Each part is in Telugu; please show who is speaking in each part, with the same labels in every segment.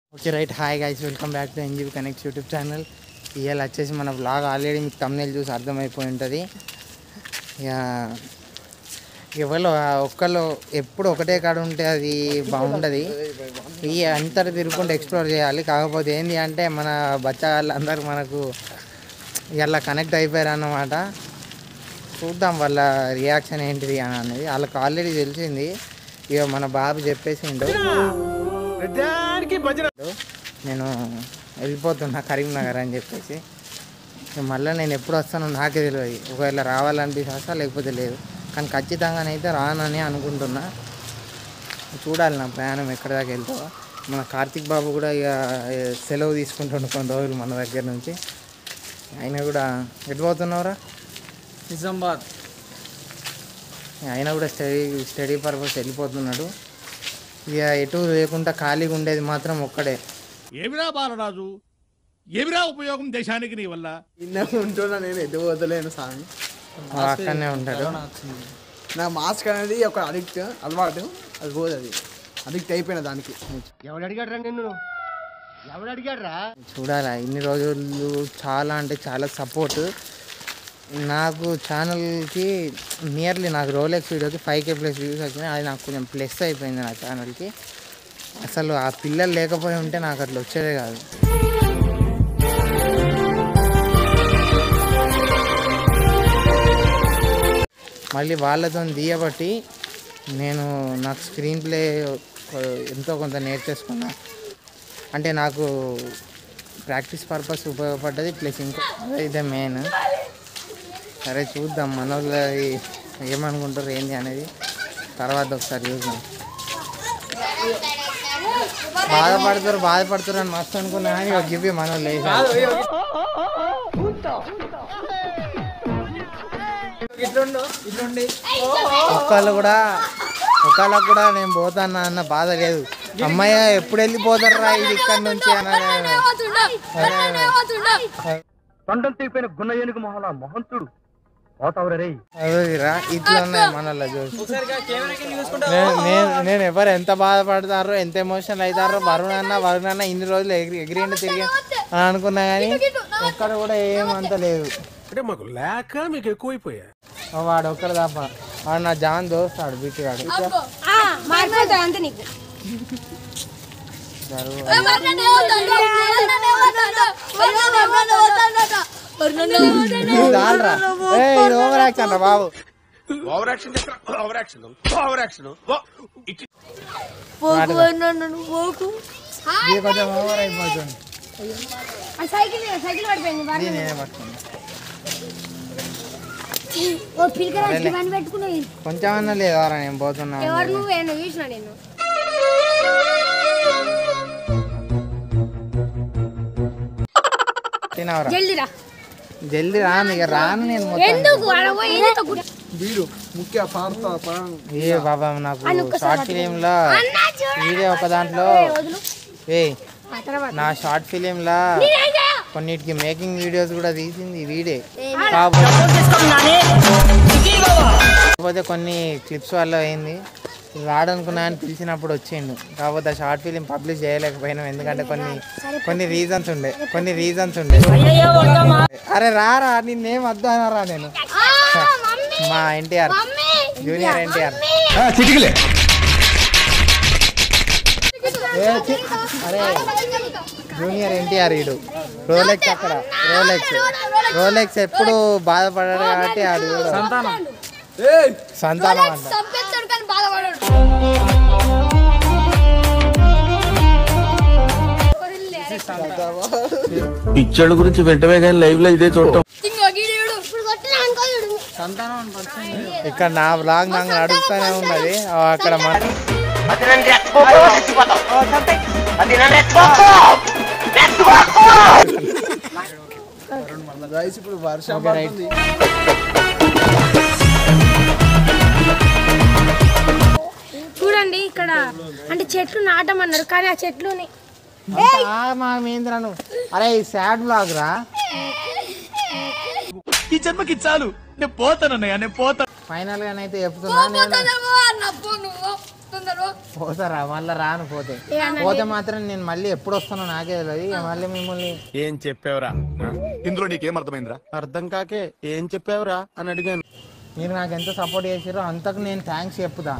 Speaker 1: Okay right hi guys welcome back to NGB connect YouTube channel ఇవాళ వచ్చేసి మన బ్లాగ్ ఆల్రెడీ మీకు తమ్నేల్ చూసి అర్థమైపోయి ఉంటుంది ఇక ఎవరు ఒక్కళ్ళు ఎప్పుడు ఒకటే కాడ ఉంటే అది బాగుంటుంది ఈ అంతటా తిరుగుకుంటూ ఎక్స్ప్లోర్ చేయాలి కాకపోతే ఏంటి అంటే మన బచ్చగాళ్ళు అందరూ మనకు ఇలా కనెక్ట్ అయిపోయారు అన్నమాట చూద్దాం వాళ్ళ రియాక్షన్ ఏంటిది అని అనేది వాళ్ళకి ఆల్రెడీ తెలిసింది ఇక మన బాబు చెప్పేసిండు నేను వెళ్ళిపోతున్నా కరీంనగర్ అని చెప్పేసి ఇక మళ్ళీ నేను ఎప్పుడు వస్తానో నాకే తెలియదు ఒకవేళ రావాలనిపిస్తే వస్తా లేకపోతే లేదు కానీ ఖచ్చితంగానైతే రానని అనుకుంటున్నా చూడాలి నా ప్రయాణం ఎక్కడి దాకా వెళ్తావో మన కార్తిక్ బాబు కూడా ఇక సెలవు తీసుకుంటుండు కొన్ని రోజులు మన దగ్గర నుంచి ఆయన కూడా ఎటు పోతున్నావురా
Speaker 2: నిజామాబాద్
Speaker 1: ఆయన కూడా స్టడీ స్టడీ పర్పస్ వెళ్ళిపోతున్నాడు ఇక ఎటు లేకుండా ఖాళీగా ఉండేది మాత్రం ఒక్కడే
Speaker 3: ఏమిరా బాలరాజు ఏమిరా ఉపయోగం దేశానికి నీ వల్ల
Speaker 2: ఇన్న ఉంటున్నా నేను ఎటు పోతలేను స్వామి
Speaker 1: వాడు అక్కడనే ఉంటాడు
Speaker 2: నా మాస్క్ అనేది ఒక అడిక్ట్ అలవాటు అది పోదు అది అడిక్ట్ అయిపోయిన దానికి
Speaker 1: చూడాలా ఇన్ని రోజులు చాలా అంటే చాలా సపోర్ట్ నాకు ఛానల్కి నియర్లీ నాకు రోలెక్స్ వీడియోకి ఫైవ్ కే ప్లస్ వ్యూస్ వచ్చినాయి అది నాకు కొంచెం ప్లస్ అయిపోయింది నా ఛానల్కి అసలు ఆ పిల్లలు లేకపోయి ఉంటే నాకు అట్లా వచ్చేదే కాదు మళ్ళీ వాళ్ళతో తీయబట్టి నేను నాకు స్క్రీన్ ప్లే ఎంతో కొంత నేర్చేసుకున్నా అంటే నాకు ప్రాక్టీస్ పర్పస్ ఉపయోగపడ్డది ప్లస్ ఇంకో అదే ఇదే మెయిన్ సరే చూద్దాం మన వాళ్ళు ఏమనుకుంటారు ఏంది అనేది తర్వాత ఒకసారి చూద్దాం బాధపడతారు బాధపడతారు అని మస్తు అనుకున్నా కానీ ఒక గివ్వి మన వాళ్ళు వేసారు.
Speaker 2: ఇట్లుండు ఇట్లుండి
Speaker 1: ఒక్కళ్ళు కూడా ఒక్కళ్ళకు కూడా నేను పోతానా అన్న బాధ లేదు అమ్మాయి ఎప్పుడు వెళ్ళిపోతారా ఇది ఇక్కడ నుంచి అని
Speaker 4: తొండం తీపిన గున్న ఏనుగు మొహల మొహంతుడు పోతావురే రేయ్
Speaker 1: అదేరా ఇట్లా ఉన్నాయి మనలో చూసి నేను నేను నేను ఎవరు ఎంత బాధపడతారో ఎంత ఎమోషనల్ అవుతారో వరుణ్ అన్న వరుణ్ అన్న ఇన్ని రోజులు ఎగిరి ఎగిరిండి తిరిగి అని అనుకున్నా కానీ ఎక్కడ కూడా ఏమంత లేదు
Speaker 3: అంటే మాకు లేక మీకు ఎక్కువైపోయా
Speaker 1: ఓ వాడు ఒక్కడ తప్ప వాడు నా జాన్ దోస్తాడు బిట్టుగాడు
Speaker 5: మారిపోతా అంతే నీకు
Speaker 1: జరుగు. చాలరా ఏ ఇది ఓవర్ యాక్షన్ రా బాబు
Speaker 3: over action over action over action
Speaker 1: ఇది కొంచెం ఓవర్ అయిపోతుంది
Speaker 5: సైకిల్ సైకిల్ పడిపోయింది బాగా.
Speaker 1: ఇది నేనే పట్టుకున్నా
Speaker 5: ఓ పిల్లకరా ఇవన్నీ పెట్టుకున్నాయి
Speaker 1: కొంచెం అన్నా లేదారా నేను పోతున్నా
Speaker 5: ఎవరు నువ్వు ఏమో చూసిన నేను
Speaker 1: తినవరా
Speaker 5: జల్దిరా
Speaker 1: జల్దీ రాను ఇక రాను నేను మొత్తం
Speaker 5: ఎందుకు ఆడ పోయి ఏదో గుడి-
Speaker 2: వీడు ముఖ్య పాడతా పాడు
Speaker 1: ఏ బాబా నాకు షార్ట్ ఫిలిం లో
Speaker 5: అన్నా చూడు.
Speaker 1: వీడియో ఒక దాంట్లో
Speaker 5: వదులు.
Speaker 1: ఏ
Speaker 5: ఆ తర్వాత
Speaker 1: నా షార్ట్ ఫిలిం లా
Speaker 5: నేనేం చేయ?
Speaker 1: కొన్నిటికి మేకింగ్ వీడియోస్ కూడా తీసింది వీడే కాకపోతే కాకపోతే కొన్ని క్లిప్స్ వల్ల అయింది రాడనుకున్నా అని పిలిచినప్పుడు వచ్చిండు కాకపోతే షార్ట్ ఫిలిం పబ్లిష్ చేయలేకపోయినాం ఎందుకంటే కొన్ని కొన్ని రీజన్స్ ఉండే కొన్ని రీజన్స్ ఉండే అరే రారా నిన్నేం వద్దు అనరా నేను
Speaker 5: ఆ, మమ్మీ
Speaker 1: మా ఎన్టీఆర్
Speaker 5: మమ్మీ
Speaker 1: జూనియర్ ఎన్టీఆర్
Speaker 3: చిటికలే
Speaker 1: అరే జూనియర్ ఎన్టీఆర్ ఈడు రోలెక్స్ అక్కడ రోలెక్స్ రోలెక్స్ ఎప్పుడు బాధపడాడు కాబట్టి ఆడు సంతానం
Speaker 2: ఏయ్
Speaker 1: సంతానం అంట
Speaker 5: చంపేస్తాడు కానీ బాధపడాడు
Speaker 4: పిచ్చోళ్ళ గురించి వెంటనే కానీ లైవ్ లో ఇదే చూడటం
Speaker 5: ఇప్పుడు కొట్టినా అనుకో చూడు.
Speaker 1: ఇక్కడ నా బ్లాగ్ నాకు నడుస్తూనే ఉన్నది ఆ అక్కడ మన
Speaker 2: రైస్ ఇప్పుడు వర్షం పడుతుంది
Speaker 5: చూడండి ఇక్కడ అంటే చెట్లు నాటమన్నారు కానీ ఆ చెట్లుని
Speaker 1: ఆ మా మహేంద్రను అరే సాడ్ బ్లాగ్ రా
Speaker 3: ఈ జన్మకి చాలు నేను పోతానన్నయ్య నేను పోతాను
Speaker 1: ఫైనల్ గా అయితే చెప్తున్నా నేను పోతారా మళ్ళీ రాను పోతే
Speaker 5: ఏ అన్న
Speaker 1: పోతే మాత్రం నేను మళ్ళీ ఎప్పుడు వస్తానో నాకే తెలియదు ఇక మళ్ళీ మిమ్మల్ని
Speaker 6: ఏం చెప్పావురా
Speaker 7: ఇందులో నీకేం అర్థమైందిరా
Speaker 6: అర్థం కాకే ఏం చెప్పావురా అని అడిగాను
Speaker 1: మీరు నాకు ఎంత సపోర్ట్ చేసారో అంతకు నేను థ్యాంక్స్ చెప్పుదా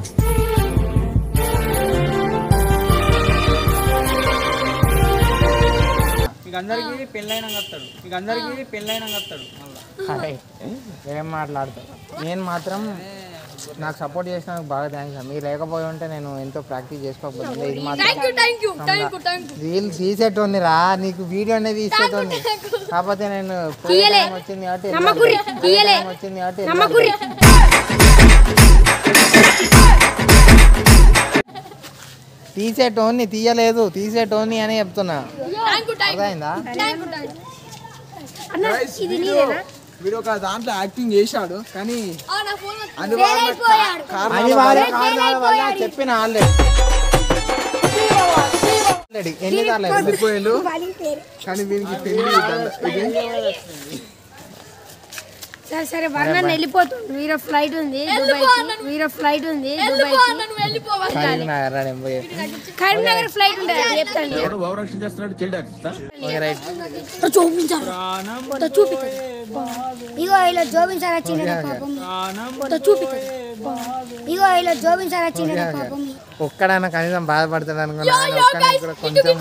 Speaker 2: మీకు అందరికి పెళ్ళైన కత్తాడు మీకు అందరికి పెళ్ళైన కత్తాడు మళ్ళీ
Speaker 1: హాయ్. ఏం మాట్లాడతారు నేను మాత్రం నాకు సపోర్ట్ చేసినందుకు బాగా థ్యాంక్స్ మీరు లేకపోయి ఉంటే నేను ఎంతో ప్రాక్టీస్ చేసుకోకపోతుంది ఇది మాత్రం రీల్ తీసేటోని రా నీకు వీడియో అనేది తీసేటోని కాకపోతే నేను పోయే
Speaker 5: తీయలే.
Speaker 1: టైం వచ్చింది కాబట్టి
Speaker 5: నమ్మకుర్రి,
Speaker 1: వెళ్ళాలి.
Speaker 5: తీయలే.
Speaker 1: టైం వచ్చింది కాబట్టి
Speaker 5: నమ్మకురి
Speaker 1: వెళ్ళాలి. తీసేటోని తీయలేదు తీసేటోని అని చెప్తున్నా అర్థమైందా
Speaker 5: అన్న ఇది నీదేనా
Speaker 2: వీడు ఒక దాంట్లో యాక్టింగ్ చేశాడు కానీ అది
Speaker 5: ఫెయిల్ అయిపోయాడు
Speaker 1: అది వాళ్ళ కారణాల వల్ల చెప్పిన ఆల్రెడీ ఆల్రెడీ ఎన్ని సార్లు
Speaker 2: వెళ్ళిపోయిండు కానీ వీనికి పెళ్లి దండ- ఇది
Speaker 5: సరే సరే వర్ణన్ వెళ్ళిపోతుంది వీరో ఫ్లైట్ ఉంది దుబాయ్కి వీరో ఫ్లైట్ ఉంది దుబాయ్కి
Speaker 1: కరీంనగర్ నేను పోయి
Speaker 5: కరీంనగర్ ఫ్లైట్ ఉంటుంది అది చెప్తాను
Speaker 3: ఎవడు ఓవరాక్షన్ చేస్తున్నాడు చైల్డ్ ఆర్టిస్టా
Speaker 1: ఓకే రైట్
Speaker 5: చూపించాలి చూపిస్తుంది ఇగో ఇలా జోబిన్సార్ వచ్చిన పాపం చూపిస్తుంది ఇగో ఇలా జోబిన్సార్ వచ్చిన పాపం
Speaker 1: ఒక్కడైనా కనీసం బాధపడతాడు అనుకున్నా కానీ ఒక్కడికి కూడా కొంచెం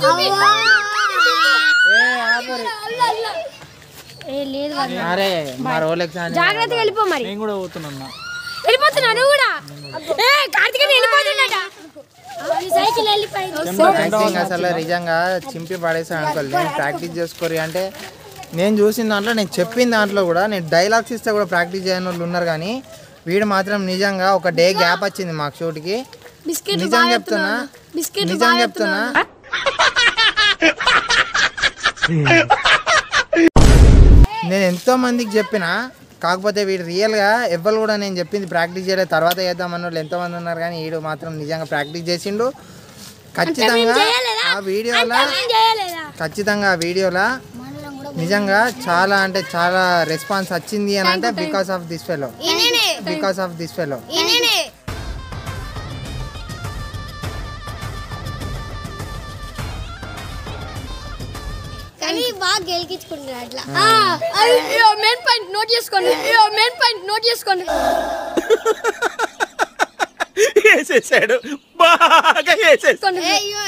Speaker 1: ఏ, ఆపరి.
Speaker 5: ఏ లేదు వర్ణ.
Speaker 1: అరే మా రోలెక్స్ అని
Speaker 5: జాగ్రత్తగా వెళ్ళిపో మరి
Speaker 2: నేను కూడా పోతున్నా
Speaker 5: వెళ్ళిపోతున్నా నువ్వు కూడా ఏ కార్తీక వెళ్ళిపోతున్నాడా ఈ సైకిల్ వెళ్ళిపోయింది
Speaker 1: యాక్టింగ్ అసలు నిజంగా చింపి పడేసాను అనుకోలేదు నేను ప్రాక్టీస్ చేసుకోరు అంటే నేను చూసిన దాంట్లో నేను చెప్పిన దాంట్లో కూడా నేను డైలాగ్స్ ఇస్తే కూడా ప్రాక్టీస్ చేయని వాళ్ళు ఉన్నారు కానీ వీడు మాత్రం నిజంగా ఒక డే గ్యాప్ వచ్చింది మాకు షూట్కి
Speaker 5: బిస్కెట్
Speaker 1: నిజం చెప్తున్నా
Speaker 5: బిస్కెట్
Speaker 1: నిజం చెప్తున్నా నేను ఎంతో మందికి చెప్పిన కాకపోతే వీడు రియల్గా ఎవ్వరు కూడా నేను చెప్పింది ప్రాక్టీస్ చేయలేదు తర్వాత చేద్దాం అన్న వాళ్ళు ఎంతో మంది ఉన్నారు కానీ వీడు మాత్రం నిజంగా ప్రాక్టీస్ చేసిండు ఖచ్చితంగా ఆ వీడియోలో
Speaker 5: చేయలేదా
Speaker 1: ఖచ్చితంగా ఆ వీడియోలో నిజంగా చాలా అంటే చాలా రెస్పాన్స్ వచ్చింది అని అంటే because of this fellow because of this fellow
Speaker 5: కానీ బాగా గెలికించుకుంటున్నారు అట్లా మెయిన్ పాయింట్ నోట్ చేసుకోండి మెయిన్ పాయింట్ నోట్ చేసుకోండి
Speaker 6: వేసేసాడు బాగా వేసేసాడు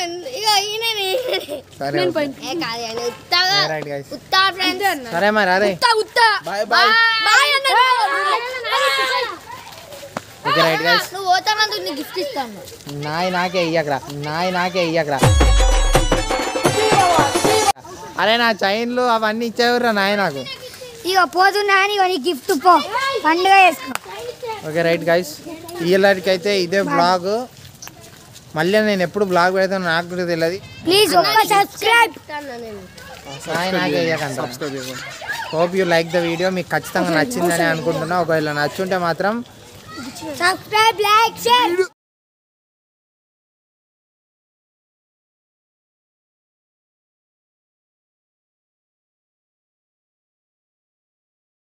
Speaker 1: సరే రైట్ గైస్
Speaker 5: ఉత్తా ఫ్రెండ్స్
Speaker 1: సరే మరి అదే
Speaker 5: ఉత్తా ఉత్తా
Speaker 2: బాయ్ బాయ్
Speaker 5: బాయ్ అన్న
Speaker 1: ఓకే రైట్ గైస్
Speaker 5: నువ్వు పోతానందుకు నీకు గిఫ్ట్ ఇస్తాను
Speaker 1: నాయి నాకే ఇయ్యకరా నాయి నాకే ఇయ్యకరా అరే నా చైన్లు అవన్నీ ఇచ్చేవరా నాయ నాకు
Speaker 5: ఇక పోతున్నా అని నీకు గిఫ్ట్ పో పండుగ చేసుకో
Speaker 1: ఓకే రైట్ గైస్ ఇయ్యలాడికి అయితే ఇదే బ్లాగ్ మళ్ళీ నేను ఎప్పుడు బ్లాగ్ పెడతాను నాకు కూడా తెలియదు
Speaker 5: ప్లీజ్ ఒక్క సబ్స్క్రైబ్
Speaker 1: నాయ నాకే ఇయ్యకండి hope you like the video మీకు ఖచ్చితంగా నచ్చిందని అనుకుంటున్నా ఒకవేళ నచ్చుంటే మాత్రం
Speaker 5: సబ్స్క్రైబ్ లైక్ షేర్